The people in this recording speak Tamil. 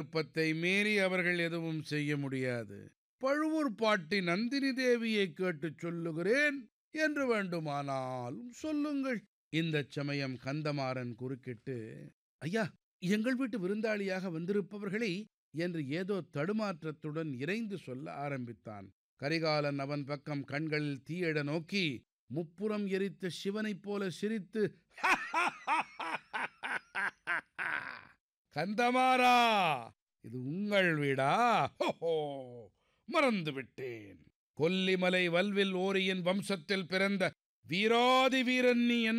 விருப்பத்தை மீறி அவர்கள் எதுவும் செய்ய முடியாது பழுவூர் பாட்டி நந்தினி தேவியை கேட்டுச் சொல்லுகிறேன் என்று வேண்டுமானாலும் சொல்லுங்கள் இந்தச் சமயம் கந்தமாறன் குறுக்கிட்டு ஐயா எங்கள் வீட்டு விருந்தாளியாக வந்திருப்பவர்களை என்று ஏதோ தடுமாற்றத்துடன் இறைந்து சொல்ல ஆரம்பித்தான் கரிகாலன் அவன் பக்கம் கண்களில் தீயிட நோக்கி முப்புறம் எரித்த சிவனைப் போல சிரித்து கந்தமாரா இது உங்கள் வீடா ஹோஹோ மறந்து விட்டேன் கொல்லிமலை வல்வில் ஓரியின் வம்சத்தில் பிறந்த வீராதி வீரன் நீ